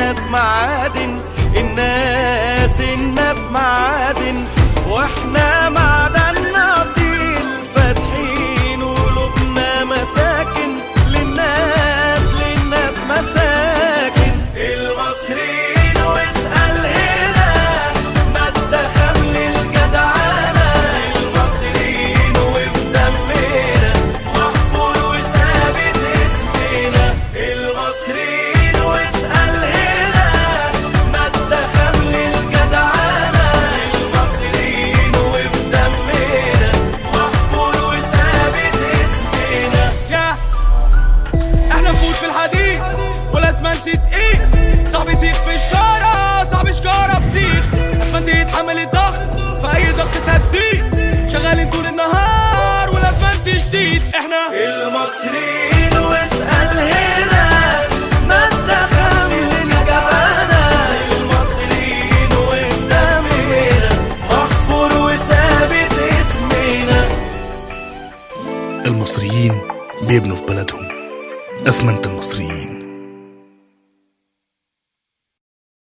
الناس معادن الناس الناس معادن واحنا معدن اصيل فاتحين قلوبنا مساكن للناس للناس مساكن المصريين واسأل هنا مادة خام للجدعانة المصريين وفي دمنا محفور وثابت اسمنا المصريين واسأل هنا مادة خام للجدعانة المصريين وفي دمنا محفور وثابت اسمنا يا احنا نفوت في الحديد والاسمنت تقيل صعب يسيخ في الشارع صعب شكارة بسيخ اسمنت يتحمل الضغط في اي ضغط سديد شغالين طول النهار والاسمنت جديد احنا المصريين واسأل هنا مادة خام للجبانة المصريين وفي دمنا محفور وثابت اسمنا المصريين بيبنوا في بلدهم أسمنت المصريين